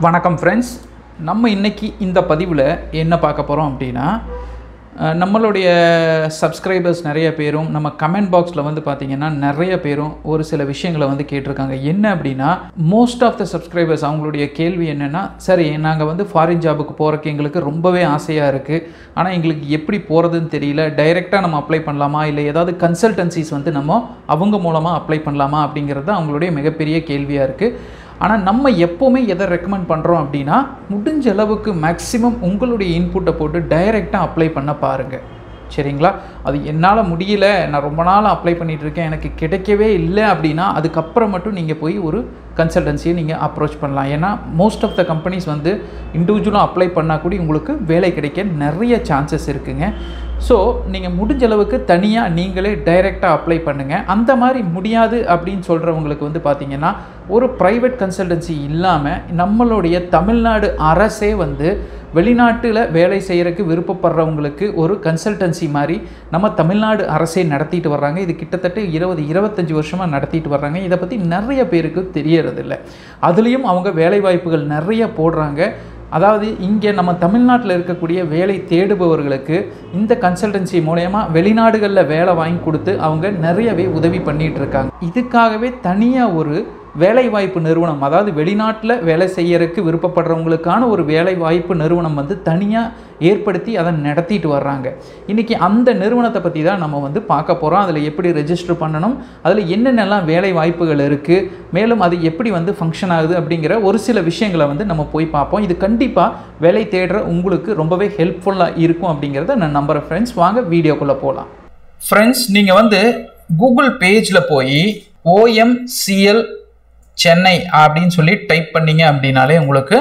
வணக்கம் ஃப்ரெண்ட்ஸ் நம்ம இன்னைக்கு இந்த பதிவில் என்ன பார்க்க போகிறோம் அப்படின்னா அஹ், நம்மளுடைய சப்ஸ்கிரைபர்ஸ் நிறைய பேரும் நம்ம கமெண்ட் பாக்ஸில் வந்து பார்த்தீங்கன்னா நிறைய பேரும் ஒரு சில விஷயங்களை வந்து கேட்டிருக்காங்க என்ன அப்படின்னா மோஸ்ட் ஆஃப் த சப்ஸ்கிரைபர்ஸ் அவங்களுடைய கேள்வி என்னென்னா சரி நாங்கள் வந்து ஃபாரின் ஜாபுக்கு போகிறக்கு எங்களுக்கு ரொம்பவே ஆசையாக இருக்குது ஆனால் எங்களுக்கு எப்படி போகிறதுன்னு தெரியல டைரெக்டாக நம்ம அப்ளை பண்ணலாமா இல்லை ஏதாவது கன்சல்டன்சிஸ் வந்து நம்ம அவங்க மூலமாக அப்ளை பண்ணலாமா அப்படிங்கிறது தான் அவங்களுடைய மிகப்பெரிய கேள்வியாக இருக்குது ஆனால் நம்ம எப்போவுமே எதை ரெக்கமெண்ட் பண்ணுறோம் அப்படின்னா முடிஞ்ச அளவுக்கு மேக்ஸிமம் உங்களுடைய இன்புட்டை போட்டு டைரெக்டாக அப்ளை பண்ண பாருங்கள் சரிங்களா அது என்னால் முடியல நான் ரொம்ப நாள் அப்ளை பண்ணிட்டு இருக்கேன் எனக்கு கிடைக்கவே இல்லை அப்படின்னா அதுக்கப்புறம் மட்டும் நீங்கள் போய் ஒரு கன்சல்டன்சியை நீங்கள் அப்ரோச் பண்ணலாம் ஏன்னா மோஸ்ட் ஆஃப் த கம்பெனிஸ் வந்து இண்டிவிஜுவலாக அப்ளை பண்ணால் கூட உங்களுக்கு வேலை கிடைக்க நிறைய சான்சஸ் இருக்குங்க ஸோ நீங்கள் முடிஞ்ச அளவுக்கு தனியாக நீங்களே டைரெக்டாக அப்ளை பண்ணுங்கள் அந்த மாதிரி முடியாது அப்படின்னு சொல்கிறவங்களுக்கு வந்து பார்த்தீங்கன்னா ஒரு ப்ரைவேட் கன்சல்டன்சி இல்லாமல் நம்மளுடைய தமிழ்நாடு அரசே வந்து வெளிநாட்டில் வேலை செய்கிறதுக்கு விருப்பப்படுறவங்களுக்கு ஒரு கன்சல்டன்சி மாதிரி நம்ம தமிழ்நாடு அரசே நடத்திட்டு வர்றாங்க இது கிட்டத்தட்ட இருபது இருபத்தஞ்சி வருஷமாக நடத்திட்டு வர்றாங்க இதை பற்றி நிறைய பேருக்கு தெரியறதில்ல அதுலேயும் அவங்க வேலைவாய்ப்புகள் நிறைய போடுறாங்க அதாவது இங்கே நம்ம தமிழ்நாட்டில் இருக்கக்கூடிய வேலை தேடுபவர்களுக்கு இந்த கன்சல்டன்சி மூலயமா வெளிநாடுகளில் வேலை வாங்கி கொடுத்து அவங்க நிறையவே உதவி பண்ணிட்டு இருக்காங்க இதுக்காகவே தனியாக ஒரு வேலை வாய்ப்பு நிறுவனம் அதாவது வெளிநாட்டில் வேலை செய்யறதுக்கு விருப்பப்படுறவங்களுக்கான ஒரு வேலை வாய்ப்பு நிறுவனம் வந்து தனியாக ஏற்படுத்தி அதை நடத்திட்டு வர்றாங்க இன்றைக்கி அந்த நிறுவனத்தை பற்றி தான் நம்ம வந்து பார்க்க போகிறோம் அதில் எப்படி ரெஜிஸ்டர் பண்ணணும் அதில் என்னென்னலாம் வேலை வாய்ப்புகள் இருக்குது மேலும் அது எப்படி வந்து ஃபங்க்ஷன் ஆகுது அப்படிங்கிற ஒரு சில விஷயங்களை வந்து நம்ம போய் பார்ப்போம் இது கண்டிப்பாக வேலை தேடுற உங்களுக்கு ரொம்பவே ஹெல்ப்ஃபுல்லாக இருக்கும் அப்படிங்கிறத நான் நம்புகிறேன் ஃப்ரெண்ட்ஸ் வாங்க வீடியோக்குள்ளே போகலாம் ஃப்ரெண்ட்ஸ் நீங்கள் வந்து கூகுள் பேஜில் போய் ஓஎம்சிஎல் சென்னை அப்படின்னு சொல்லி டைப் பண்ணீங்க அப்படின்னாலே உங்களுக்கு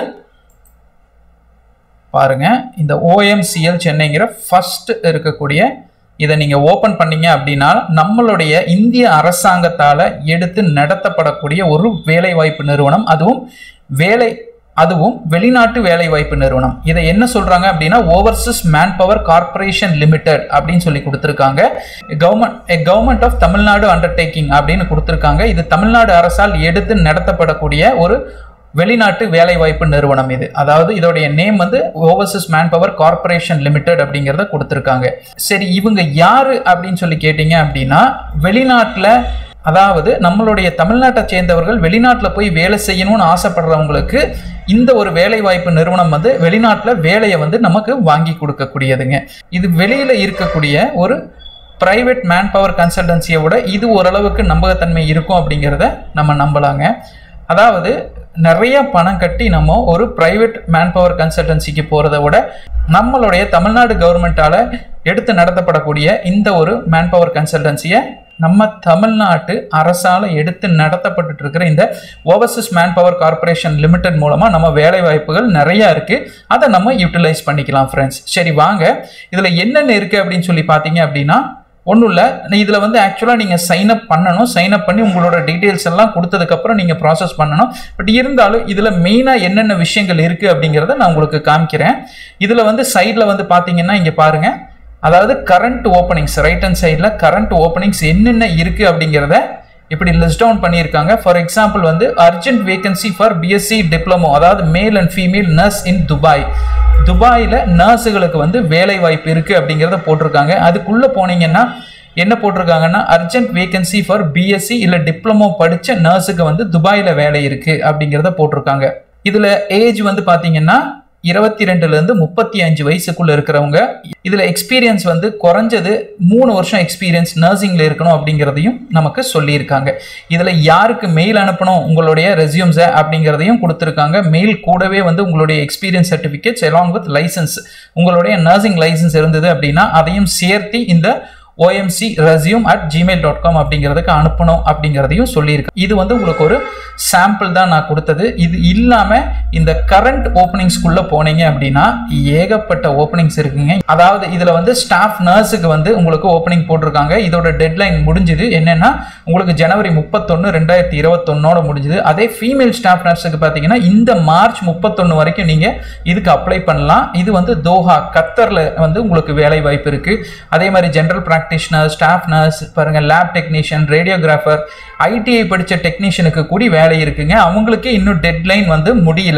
பாருங்க இந்த ஓஎம்சிஎல் சென்னைங்கிற ஃபர்ஸ்ட் இருக்கக்கூடிய இதை நீங்கள் ஓப்பன் பண்ணீங்க அப்படின்னா நம்மளுடைய இந்திய அரசாங்கத்தால் எடுத்து நடத்தப்படக்கூடிய ஒரு வேலைவாய்ப்பு நிறுவனம் அதுவும் வேலை அதுவும் வெளிநாட்டு வேலைவாய்ப்பு நிறுவனம் இதை என்ன சொல்றாங்க அப்படின்னா overseas man power corporation limited அப்படின்னு சொல்லி கொடுத்துருக்காங்க government government of Tamil Nadu undertaking அப்படின்னு கொடுத்துருக்காங்க இது தமிழ்நாடு அரசால் எடுத்து நடத்தப்படக்கூடிய ஒரு வெளிநாட்டு வேலைவாய்ப்பு நிறுவனம் இது அதாவது இதோடைய நேம் வந்து overseas man power corporation limited அப்படிங்கிறத கொடுத்துருக்காங்க சரி இவங்க யாரு அப்படின்னு சொல்லி கேட்டீங்க அப்படின்னா வெளிநாட்டில் அதாவது நம்மளுடைய தமிழ்நாட்டை சேர்ந்தவர்கள் வெளிநாட்டில் போய் வேலை செய்யணும்னு ஆசைப்படுறவங்களுக்கு இந்த ஒரு வேலைவாய்ப்பு நிறுவனம் வந்து வெளிநாட்டில் வேலையை வந்து நமக்கு வாங்கி கொடுக்கக்கூடியதுங்க இது வெளியில் இருக்கக்கூடிய ஒரு பிரைவேட் மேன் பவர் கன்சல்டன்சியை விட இது ஓரளவுக்கு நம்பகத்தன்மை இருக்கும் அப்படிங்கிறத நம்ம நம்பலாங்க அதாவது நிறைய பணம் கட்டி நம்ம ஒரு பிரைவேட் மேன் பவர் கன்சல்டன்சிக்கு போகிறத விட நம்மளுடைய தமிழ்நாடு கவர்மெண்ட்டால் எடுத்து நடத்தப்படக்கூடிய இந்த ஒரு மேன் பவர் கன்சல்டன்சியை நம்ம தமிழ்நாட்டு அரசால் எடுத்து நடத்தப்பட்டு இருக்கிற இந்த overseas man power corporation limited மூலமாக நம்ம வேலை வாய்ப்புகள் நிறையா இருக்குது அதை நம்ம யூட்டிலைஸ் பண்ணிக்கலாம் ஃப்ரெண்ட்ஸ் சரி வாங்க இதில் என்னென்ன இருக்குது அப்படின்னு சொல்லி பார்த்தீங்க அப்படின்னா ஒன்றும் இல்லை இதில் வந்து ஆக்சுவலாக நீங்கள் சைன் அப் பண்ணணும் சைன் அப் பண்ணி உங்களோட டீட்டெயில்ஸ் எல்லாம் கொடுத்ததுக்கப்புறம் நீங்கள் ப்ராசஸ் பண்ணணும் பட் இருந்தாலும் இதில் மெயினாக என்னென்ன விஷயங்கள் இருக்குது அப்படிங்கிறத நான் உங்களுக்கு காமிக்கிறேன் இதில் வந்து சைடில் வந்து பார்த்தீங்கன்னா இங்கே பாருங்கள் அதாவது கரண்ட் ஓப்பனிங்ஸ் ரைட் ஹேண்ட் சைடில் கரண்ட் ஓப்பனிங்ஸ் என்னென்ன இருக்குது அப்படிங்கிறத இப்படி லிஸ்ட் டவுன் பண்ணியிருக்காங்க ஃபார் எக்ஸாம்பிள் வந்து urgent vacancy for BSc diploma அதாவது male and female nurse in Dubai துபாயில் நர்ஸுகளுக்கு வந்து வேலை வாய்ப்பு இருக்குது அப்படிங்கிறத போட்டிருக்காங்க அதுக்குள்ளே போனீங்கன்னா என்ன போட்டிருக்காங்கன்னா அர்ஜென்ட் வேகன்சி ஃபார் பிஎஸ்சி இல்லை டிப்ளமோ படித்த நர்ஸுக்கு வந்து துபாயில் வேலை இருக்குது அப்படிங்கிறத போட்டிருக்காங்க இதில் ஏஜ் வந்து பார்த்தீங்கன்னா இருபத்தி ரெண்டுலேருந்து முப்பத்தி அஞ்சு வயசுக்குள்ளே இருக்கிறவங்க இதில் எக்ஸ்பீரியன்ஸ் வந்து குறைஞ்சது மூணு வருஷம் எக்ஸ்பீரியன்ஸ் நர்சிங்கில் இருக்கணும் அப்படிங்கிறதையும் நமக்கு சொல்லியிருக்காங்க இதில் யாருக்கு மெயில் அனுப்பணும் உங்களுடைய ரெசியூம்ஸை அப்படிங்கிறதையும் கொடுத்துருக்காங்க மெயில் கூடவே வந்து உங்களுடைய experience certificates along with licence உங்களுடைய நர்சிங் லைசன்ஸ் இருந்தது அப்படின்னா அதையும் சேர்த்து இந்த OMC resume at Gmail dot com அப்படிங்கிறதுக்கு அனுப்பணும் அப்படிங்கிறதையும் சொல்லியிருக்கு இது வந்து உங்களுக்கு ஒரு சாம்பிள் தான் நான் கொடுத்தது இது இல்லாமல் இந்த கரண்ட் ஓப்பனிங்ஸ்குள்ளே போனீங்க அப்படின்னா ஏகப்பட்ட ஓப்பனிங்ஸ் இருக்குங்க அதாவது இதில் வந்து ஸ்டாஃப் நர்ஸுக்கு வந்து உங்களுக்கு ஓப்பனிங் போட்டிருக்காங்க இதோட டெட்லைன் முடிஞ்சுது என்னென்னா உங்களுக்கு ஜனவரி முப்பத்தொன்று ரெண்டாயிரத்தி இருபத்தொன்னோட முடிஞ்சுது அதே ஃபீமேல் ஸ்டாஃப் நர்ஸுக்கு பார்த்தீங்கன்னா இந்த மார்ச் முப்பத்தொன்று வரைக்கும் நீங்கள் இதுக்கு அப்ளை பண்ணலாம் இது வந்து தோஹா கத்தரில் வந்து உங்களுக்கு வேலை வாய்ப்பு இருக்குது அதே மாதிரி ஜென்ரல் ப்ராக்டிஷனர் ஸ்டாஃப் நர்ஸ் பாருங்கள் லேப் டெக்னீஷியன் ரேடியோகிராஃபர் ஐடிஐ படித்த டெக்னீஷியனுக்கு கூடி வேலை இருக்குங்க அவங்களுக்கு இன்னும் டெட்லைன் வந்து முடியல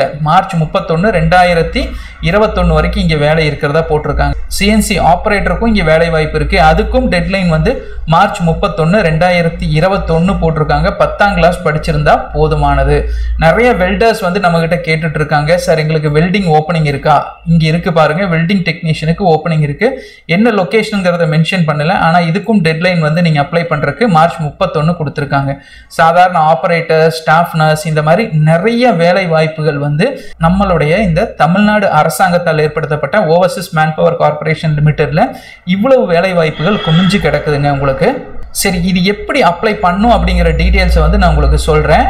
வேலை மார்ச் முப்பத்தொன்று ரெண்டாயிரத்தி இருபத்தொன்று வரைக்கும் இங்கே வேலை இருக்கிறதா போட்டிருக்காங்க சிஎன்சி ஆப்ரேட்டருக்கும் இங்கே வேலை வாய்ப்பு இருக்குது அதுக்கும் டெட்லைன் வந்து மார்ச் முப்பத்தொன்று ரெண்டாயிரத்தி இருபத்தொன்று போட்டிருக்காங்க பத்தாம் கிளாஸ் படிச்சிருந்தா போதுமானது நிறைய வெல்டர்ஸ் வந்து நம்மக்கிட்ட கேட்டுட்டு இருக்காங்க சார் எங்களுக்கு வெல்டிங் ஓப்பனிங் இருக்கா இங்கே இருக்கு பாருங்க வெல்டிங் டெக்னீஷியனுக்கு ஓப்பனிங் இருக்கு என்ன லொக்கேஷனுங்கிறத மென்ஷன் பண்ணல ஆனால் இதுக்கும் டெட்லைன் வந்து நீங்கள் அப்ளை பண்ணுறதுக்கு மார்ச் முப்பத்தொன்று கொடுத்துருக்காங்க சாதாரண ஆப்ரேட்டர் ஸ்டாஃப் நர்ஸ் இந்த மாதிரி நிறைய வேலை வாய்ப்புகள் வந்து நம்மளுடைய இந்த தமிழ்நாடு அரசாங்கத்தால் ஏற்படுத்தப்பட்ட ஓவர்சீஸ் மேன் பவர் கார்பரேஷன் லிமிடெட்ல இவ்வளவு வேலை வாய்ப்புகள் குமிஞ்சு கிடக்குதுங்க உங்களுக்கு சரி இது எப்படி அப்ளை பண்ணும் அப்படிங்கிற டீட்டெயில்ஸை வந்து நான் உங்களுக்கு சொல்கிறேன்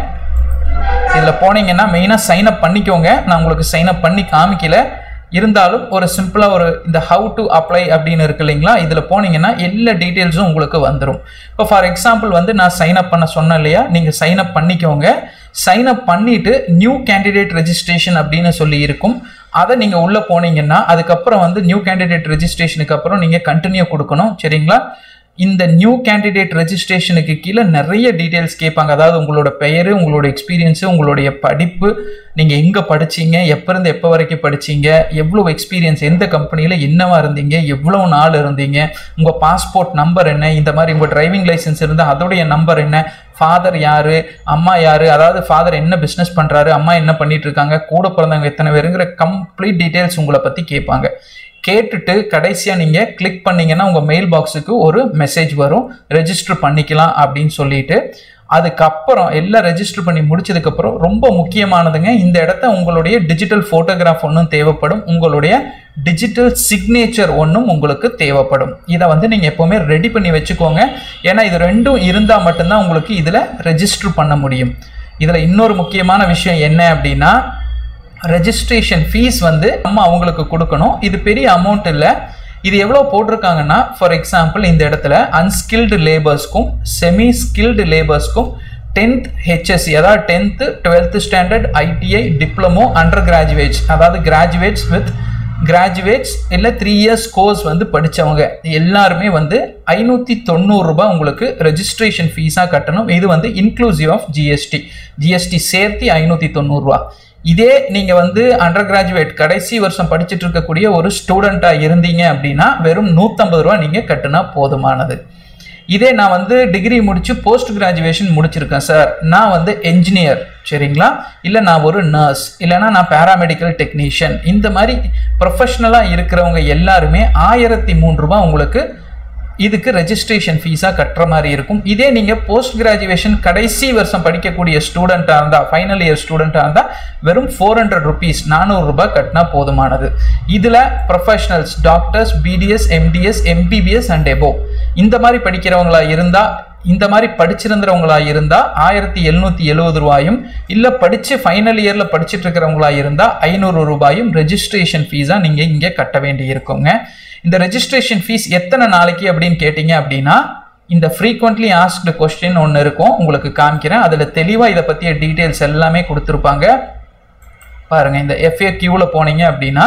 இதில் போனீங்கன்னா மெயினாக சைன் அப் பண்ணிக்கோங்க நான் உங்களுக்கு சைன் அப் பண்ணி காமிக்கல இருந்தாலும் ஒரு சிம்பிளாக ஒரு இந்த ஹவு டு அப்ளை அப்படின்னு இருக்கு இல்லைங்களா இதில் போனீங்கன்னா எல்லா டீட்டெயில்ஸும் உங்களுக்கு வந்துடும் இப்போ ஃபார் எக்ஸாம்பிள் வந்து நான் சைன் அப் பண்ண சொன்னேன் இல்லையா நீங்கள் சைன் அப் பண்ணிக்கோங்க சைன் அப் பண்ணிட்டு நியூ கேண்டிடேட் ரெஜிஸ்ட்ரேஷன் அப்படின்னு சொல்லி இருக்கும் அதை நீங்கள் உள்ளே போனீங்கன்னா அதுக்கப்புறம் வந்து நியூ கேண்டிடேட் ரெஜிஸ்ட்ரேஷனுக்கு அப்புறம் நீங்கள் கண்டினியூ கொடுக்கணும் சரிங்களா இந்த நியூ கேண்டிடேட் ரெஜிஸ்ட்ரேஷனுக்கு கீழே நிறைய டீட்டெயில்ஸ் கேட்பாங்க அதாவது உங்களோட பெயர் உங்களோட எக்ஸ்பீரியன்ஸு உங்களுடைய படிப்பு நீங்கள் எங்கே படிச்சீங்க எப்போ இருந்து எப்போ வரைக்கும் படிச்சீங்க எவ்வளோ எக்ஸ்பீரியன்ஸ் எந்த கம்பெனியில் என்னவா இருந்தீங்க எவ்வளோ நாள் இருந்தீங்க உங்கள் பாஸ்போர்ட் நம்பர் என்ன இந்த மாதிரி உங்கள் டிரைவிங் லைசன்ஸ் இருந்தால் அதோடைய நம்பர் என்ன ஃபாதர் யாரு அம்மா யாரு அதாவது ஃபாதர் என்ன பிஸ்னஸ் பண்ணுறாரு அம்மா என்ன பண்ணிட்டு இருக்காங்க கூட பிறந்தவங்க எத்தனை பேருங்கிற கம்ப்ளீட் டீட்டெயில்ஸ் உங்களை பற்றி கேட்பாங்க கேட்டுட்டு கடைசியாக நீங்கள் கிளிக் பண்ணீங்கன்னா உங்கள் மெயில் பாக்ஸுக்கு ஒரு மெசேஜ் வரும் ரெஜிஸ்டர் பண்ணிக்கலாம் அப்படின்னு சொல்லிட்டு அதுக்கப்புறம் எல்லாம் ரெஜிஸ்டர் பண்ணி முடிச்சதுக்கப்புறம் ரொம்ப முக்கியமானதுங்க இந்த இடத்த உங்களுடைய டிஜிட்டல் ஃபோட்டோகிராஃப் ஒன்றும் தேவைப்படும் உங்களுடைய டிஜிட்டல் சிக்னேச்சர் ஒன்றும் உங்களுக்கு தேவைப்படும் இதை வந்து நீங்கள் எப்போவுமே ரெடி பண்ணி வச்சுக்கோங்க ஏன்னா இது ரெண்டும் இருந்தால் மட்டும்தான் உங்களுக்கு இதில் ரெஜிஸ்டர் பண்ண முடியும் இதில் இன்னொரு முக்கியமான விஷயம் என்ன அப்படின்னா ரெஜிஸ்ட்ரேஷன் ஃபீஸ் வந்து நம்ம அவங்களுக்கு கொடுக்கணும் இது பெரிய அமௌண்ட் இல்லை இது எவ்வளோ போட்டிருக்காங்கன்னா ஃபார் எக்ஸாம்பிள் இந்த இடத்துல அன்ஸ்கில்டு லேபர்ஸ்க்கும் செமி ஸ்கில்டு லேபர்ஸ்க்கும் டென்த் ஹெச்எஸ்சி அதாவது tenth twelfth standard ITI diploma undergraduates அதாவது கிராஜுவேட்ஸ் வித் கிராஜுவேட்ஸ் இல்லை த்ரீ இயர்ஸ் கோர்ஸ் வந்து படித்தவங்க எல்லாருமே வந்து ஐநூற்றி தொண்ணூறுரூபா உங்களுக்கு ரெஜிஸ்ட்ரேஷன் ஃபீஸாக கட்டணும் இது வந்து இன்க்ளூசிவ் ஆஃப் ஜிஎஸ்டி ஜிஎஸ்டி சேர்த்து ஐநூற்றி தொண்ணூறுரூவா இதே நீங்கள் வந்து அண்டர் கிராஜுவேட் கடைசி வருஷம் படிச்சுட்டு இருக்கக்கூடிய ஒரு ஸ்டூடெண்ட்டாக இருந்தீங்க அப்படின்னா வெறும் நூற்றம்பது ரூபா நீங்கள் கட்டினா போதுமானது இதே நான் வந்து டிகிரி முடிச்சு போஸ்ட் கிராஜுவேஷன் முடிச்சிருக்கேன் சார் நான் வந்து என்ஜினியர் சரிங்களா இல்லை நான் ஒரு நர்ஸ் இல்லைன்னா நான் பேராமெடிக்கல் டெக்னீஷியன் இந்த மாதிரி ப்ரொஃபஷ்னலாக இருக்கிறவங்க எல்லாருமே ஆயிரத்தி மூணு ரூபாய் உங்களுக்கு இதுக்கு ரெஜிஸ்ட்ரேஷன் ஃபீஸாக கட்டுற மாதிரி இருக்கும் இதே நீங்கள் போஸ்ட் கிராஜுவேஷன் கடைசி வருஷம் படிக்கக்கூடிய ஸ்டூடெண்ட்டாக இருந்தால் ஃபைனல் இயர் ஸ்டூடெண்ட்டாக இருந்தால் வெறும் ஃபோர் ஹண்ட்ரட் ருபீஸ் நானூறுரூபா கட்டினா போதுமானது இதில் professionals doctors BDS MDS MBBS and எபோ இந்த மாதிரி படிக்கிறவங்களா இருந்தால் இந்த மாதிரி படிச்சிருந்தவங்களா இருந்தால் ஆயிரத்தி எழுநூற்றி எழுபது ரூபாயும் இல்லை படித்து ஃபைனல் இயரில் படிச்சுட்டு இருக்கிறவங்களா இருந்தால் ஐநூறு ரூபாயும் ரெஜிஸ்ட்ரேஷன் ஃபீஸாக நீங்கள் இங்கே கட்ட வேண்டி இருக்குங்க இந்த ரெஜிஸ்ட்ரேஷன் ஃபீஸ் எத்தனை நாளைக்கு அப்படின்னு கேட்டிங்க அப்படின்னா இந்த ஃப்ரீக்வெண்ட்லி ஆஸ்க்டு கொஸ்டின் ஒன்று இருக்கும் உங்களுக்கு காமிக்கிறேன் அதில் தெளிவாக இதை பற்றிய டீட்டெயில்ஸ் எல்லாமே கொடுத்துருப்பாங்க பாருங்கள் இந்த எஃப்ஏ கியூவில் போனீங்க அப்படின்னா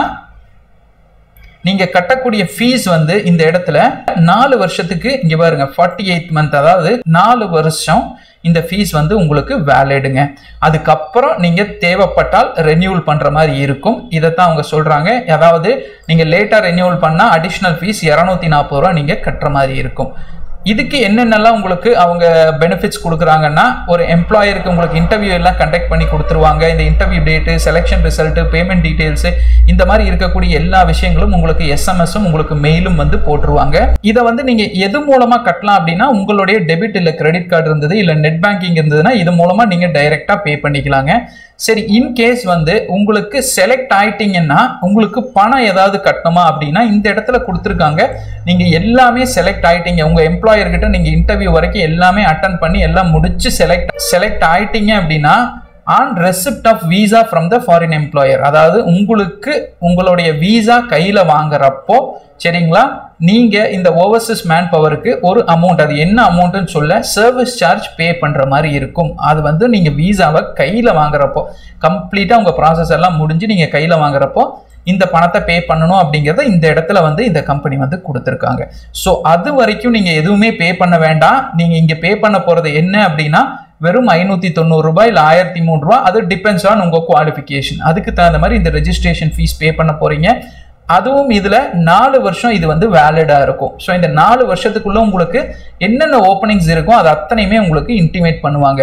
நீங்கள் கட்டக்கூடிய ஃபீஸ் வந்து இந்த இடத்துல நாலு வருஷத்துக்கு இங்கே பாருங்க ஃபார்ட்டி எயிட் மந்த் அதாவது நாலு வருஷம் இந்த ஃபீஸ் வந்து உங்களுக்கு வேலிடுங்க அதுக்கப்புறம் நீங்கள் தேவைப்பட்டால் ரெனியூவல் பண்ணுற மாதிரி இருக்கும் இதைத்தான் அவங்க சொல்கிறாங்க அதாவது நீங்கள் லேட்டாக ரெனியூவல் பண்ணால் அடிஷ்னல் ஃபீஸ் இரநூத்தி நாற்பது ரூபா நீங்கள் கட்டுற மாதிரி இருக்கும் இதுக்கு என்னென்னலாம் உங்களுக்கு அவங்க பெனிஃபிட்ஸ் கொடுக்குறாங்கன்னா ஒரு எம்ப்ளாயருக்கு உங்களுக்கு இன்டர்வியூ எல்லாம் கண்டக்ட் பண்ணி கொடுத்துருவாங்க இந்த interview date selection result payment details இந்த மாதிரி இருக்கக்கூடிய எல்லா விஷயங்களும் உங்களுக்கு எஸ்எம்எஸும் உங்களுக்கு மெயிலும் வந்து போட்டுருவாங்க இதை வந்து நீங்கள் எது மூலமாக கட்டலாம் அப்படின்னா உங்களுடைய டெபிட் இல்லை கிரெடிட் கார்டு இருந்தது இல்லை நெட் பேங்கிங் இருந்ததுன்னா இது மூலமாக நீங்கள் டைரெக்டாக பே பண்ணிக்கலாங்க சரி இன்கேஸ் வந்து உங்களுக்கு செலக்ட் ஆயிட்டீங்கன்னா உங்களுக்கு பணம் ஏதாவது கட்டணுமா அப்படின்னா இந்த இடத்துல கொடுத்துருக்காங்க நீங்கள் எல்லாமே செலக்ட் ஆயிட்டீங்க உங்கள் எம்ப்ளாயர்கிட்ட நீங்கள் இன்டர்வியூ வரைக்கும் எல்லாமே அட்டன் பண்ணி எல்லாம் முடிச்சு செலக்ட் செலக்ட் ஆயிட்டீங்க அப்படின்னா on receipt of visa from the foreign employer அதாவது உங்களுக்கு உங்களுடைய வீசா கையில் வாங்குறப்போ சரிங்களா நீங்கள் இந்த ஓவர்சீஸ் மேன் பவருக்கு ஒரு அமௌண்ட் அது என்ன அமௌண்ட்டுன்னு சொல்ல சர்வீஸ் சார்ஜ் பே பண்ணுற மாதிரி இருக்கும் அது வந்து நீங்கள் வீசாவை கையில் வாங்குறப்போ கம்ப்ளீட்டாக உங்கள் ப்ராசஸ் எல்லாம் முடிஞ்சு நீங்கள் கையில் வாங்குறப்போ இந்த பணத்தை பே பண்ணணும் அப்படிங்கிறத இந்த இடத்துல வந்து இந்த கம்பெனி வந்து கொடுத்துருக்காங்க ஸோ அது வரைக்கும் நீங்கள் எதுவுமே பே பண்ண வேண்டாம் நீங்கள் இங்கே பே பண்ண போகிறது என்ன அப்படின்னா வெறும் ஐநூற்றி தொண்ணூறு ரூபாய் இல்லை ஆயிரத்தி மூணு ரூபாய் அது டிபெண்ட்ஸ் ஆன் உங்கள் குவாலிஃபிகேஷன் அதுக்கு தகுந்த மாதிரி இந்த ரெஜிஸ்ட்ரேஷன் ஃபீஸ் பே பண்ண போகிறீங்க அதுவும் இதில் நாலு வருஷம் இது வந்து வேலிடாக இருக்கும் ஸோ இந்த நாலு வருஷத்துக்குள்ள உங்களுக்கு என்னென்ன ஓப்பனிங்ஸ் இருக்கும் அது அத்தனையுமே உங்களுக்கு இன்டிமேட் பண்ணுவாங்க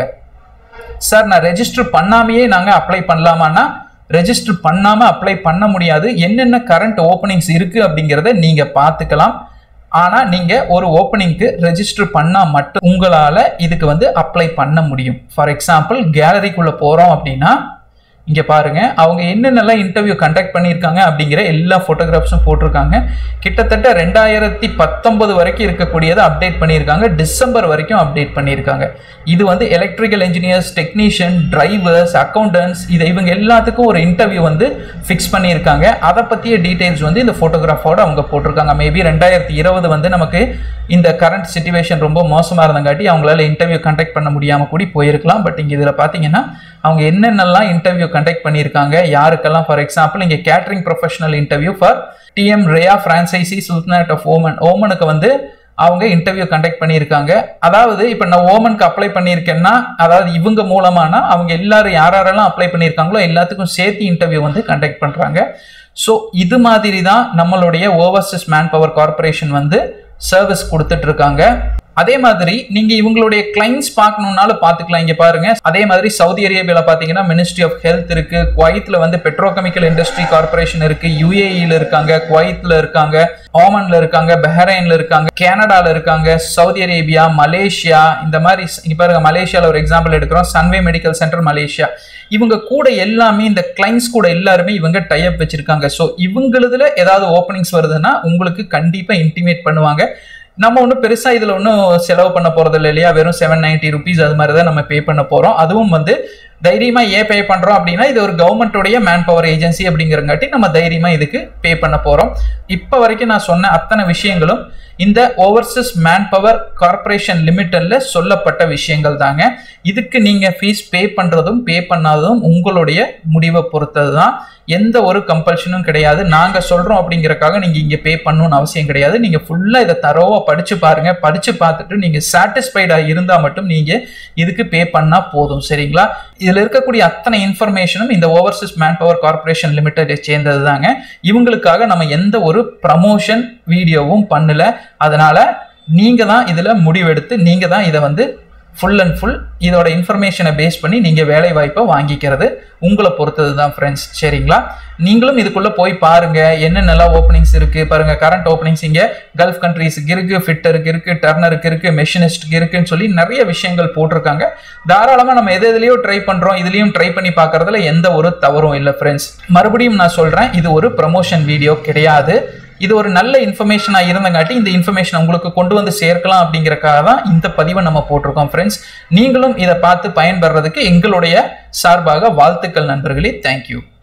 சார் நான் ரெஜிஸ்டர் பண்ணாமையே நாங்கள் அப்ளை பண்ணலாமான்னா ரெஜிஸ்டர் பண்ணாமல் அப்ளை பண்ண முடியாது என்னென்ன கரண்ட் ஓப்பனிங்ஸ் இருக்குது அப்படிங்கிறத நீங்கள் பார்த்துக்கலாம் ஆனால் நீங்கள் ஒரு ஓப்பனிங்க்கு ரெஜிஸ்டர் பண்ணால் மட்டும் உங்களால் இதுக்கு வந்து அப்ளை பண்ண முடியும் ஃபார் எக்ஸாம்பிள் கேலரிக்குள்ளே போகிறோம் அப்படின்னா இங்கே பாருங்க அவங்க என்னென்னலாம் இன்டர்வியூ கண்டக்ட் பண்ணியிருக்காங்க அப்படிங்கிற எல்லா ஃபோட்டோகிராஃப்ஸும் போட்டிருக்காங்க கிட்டத்தட்ட ரெண்டாயிரத்தி பத்தொன்பது வரைக்கும் இருக்கக்கூடியதை அப்டேட் பண்ணியிருக்காங்க டிசம்பர் வரைக்கும் அப்டேட் பண்ணியிருக்காங்க இது வந்து electrical engineers technician drivers accountants இதை இவங்க எல்லாத்துக்கும் ஒரு இன்டர்வியூ வந்து ஃபிக்ஸ் பண்ணியிருக்காங்க அதை பற்றிய டீட்டெயில்ஸ் வந்து இந்த ஃபோட்டோகிராஃபோட அவங்க போட்டிருக்காங்க மேபி ரெண்டாயிரத்தி இருபது வந்து நமக்கு இந்த கரண்ட் சுச்சுவேஷன் ரொம்ப மோசமாக இருந்தங்காட்டி அவங்களால இன்டர்வியூ கண்டக்ட் பண்ண முடியாமல் கூடி போயிருக்கலாம் பட் இங்கே இதில் பார்த்தீங்கன்னா அவங்க என்னென்னலாம் இன்டர்வியூ கண்டக்ட் பண்ணியிருக்காங்க யாருக்கெல்லாம் ஃபார் எக்ஸாம்பிள் இங்கே கேட்ரிங் ப்ரொஃபஷனல் இன்டர்வியூ ஃபார் டிஎம் ரேயா ஃப்ரான்சைசி சுல்தானட் ஆஃப் ஓமன் ஓமனுக்கு வந்து அவங்க இன்டர்வியூ கண்டக்ட் பண்ணியிருக்காங்க அதாவது இப்போ நான் ஓமனுக்கு அப்ளை பண்ணியிருக்கேன்னா அதாவது இவங்க மூலமானா அவங்க எல்லாரும் யார் யாரெல்லாம் அப்ளை பண்ணியிருக்காங்களோ எல்லாத்துக்கும் சேர்த்து இன்டர்வியூ வந்து கண்டக்ட் பண்ணுறாங்க ஸோ இது மாதிரி தான் நம்மளுடைய ஓவர்சீஸ் மேன் பவர் கார்பரேஷன் வந்து சர்வீஸ் கொடுத்துட்டு இருக்காங்க அதே மாதிரி நீங்க இவங்களுடைய கிளைண்ட்ஸ் பார்க்கணும்னாலும் பார்த்துக்கலாம் இங்க பாருங்க அதே மாதிரி சவுதி அரேபியால பாத்தீங்கன்னா மினிஸ்ட்ரி ஆஃப் ஹெல்த் இருக்கு குவைத்ல வந்து பெட்ரோகெமிக்கல் இண்டஸ்ட்ரி கார்பரேஷன் இருக்கு யுஏஇல இருக்காங்க குவைத்ல இருக்காங்க ஓமன்ல இருக்காங்க பஹ்ரைன்ல இருக்காங்க கனடால இருக்காங்க சவுதி அரேபியா மலேசியா இந்த மாதிரி இங்க பாருங்க மலேசியால ஒரு எக்ஸாம்பிள் எடுக்கிறோம் சன்வே மெடிக்கல் சென்டர் மலேசியா இவங்க கூட எல்லாமே இந்த கிளைண்ட்ஸ் கூட எல்லாருமே இவங்க டைப் வச்சிருக்காங்க ஸோ இவங்களுதுல ஏதாவது ஓப்பனிங்ஸ் வருதுன்னா உங்களுக்கு கண்டிப்பா இன்டிமேட் பண்ணுவாங்க நம்ம ஒன்றும் பெருசாக இதில் ஒன்றும் செலவு பண்ண போகிறது இல்லை இல்லையா வெறும் செவன் நைன்ட்டி ருபீஸ் அது மாதிரி தான் நம்ம பே பண்ண போகிறோம் அதுவும் வந்து தைரியமாக ஏன் பே பண்ணுறோம் அப்படின்னா இது ஒரு கவர்மெண்ட்டோடைய மேன் பவர் ஏஜென்சி அப்படிங்கிறங்காட்டி நம்ம தைரியமாக இதுக்கு பே பண்ண போகிறோம் இப்போ வரைக்கும் நான் சொன்ன அத்தனை விஷயங்களும் இந்த ஓவர்சீஸ் மேன் பவர் கார்பரேஷன் லிமிட்டட்ல சொல்லப்பட்ட விஷயங்கள் தாங்க இதுக்கு நீங்க ஃபீஸ் பே பண்றதும் பே பண்ணாததும் உங்களுடைய முடிவை பொறுத்தது தான் எந்த ஒரு கம்பல்ஷனும் கிடையாது நாங்க சொல்றோம் அப்படிங்கறக்காக நீங்க இங்க பே பண்ணணும்னு அவசியம் கிடையாது நீங்க ஃபுல்லா இதை தரோவா படிச்சு பாருங்க படிச்சு பார்த்துட்டு நீங்க சாட்டிஸ்ஃபைடா இருந்தா மட்டும் நீங்க இதுக்கு பே பண்ணா போதும் சரிங்களா இதுல இருக்கக்கூடிய அத்தனை இன்ஃபர்மேஷனும் இந்த ஓவர்சீஸ் மேன் பவர் கார்பரேஷன் லிமிடெடை சேர்ந்தது தாங்க இவங்களுக்காக நம்ம எந்த ஒரு ப்ரமோஷன் வீடியோவும் பண்ணல அதனால நீங்க தான் இதுல முடிவெடுத்து நீங்க தான் இதை வந்து ஃபுல் அண்ட் ஃபுல் இதோட இன்ஃபர்மேஷனை பேஸ் பண்ணி நீங்கள் வேலை வாய்ப்பை வாங்கிக்கிறது உங்களை பொறுத்தது தான் ஃப்ரெண்ட்ஸ் சரிங்களா நீங்களும் இதுக்குள்ளே போய் பாருங்க என்னென்னலாம் ஓப்பனிங்ஸ் இருக்குது பாருங்க கரண்ட் ஓப்பனிங்ஸ் இங்கே கல்ஃப் கண்ட்ரீஸுக்கு இருக்குது ஃபிட்டருக்கு இருக்குது டர்னருக்கு இருக்குது மெஷினிஸ்ட்டுக்கு இருக்குன்னு சொல்லி நிறைய விஷயங்கள் போட்டிருக்காங்க தாராளமாக நம்ம எது எதுலையோ ட்ரை பண்ணுறோம் இதுலேயும் ட்ரை பண்ணி பார்க்கறதுல எந்த ஒரு தவறும் இல்லை ஃப்ரெண்ட்ஸ் மறுபடியும் நான் சொல்கிறேன் இது ஒரு ப்ரமோஷன் வீடியோ கிடையாது இது ஒரு நல்ல இன்ஃபர்மேஷனாக இருந்தங்காட்டி இந்த இன்ஃபர்மேஷன் உங்களுக்கு கொண்டு வந்து சேர்க்கலாம் அப்படிங்கறக்காக தான் இந்த பதிவை நம்ம போட்டிருக்கோம் ஃப்ரெண்ட்ஸ் நீங்களும் இதை பார்த்து பயன்பெறதுக்கு எங்களுடைய சார்பாக வாழ்த்துக்கள் நண்பர்களே தேங்க்யூ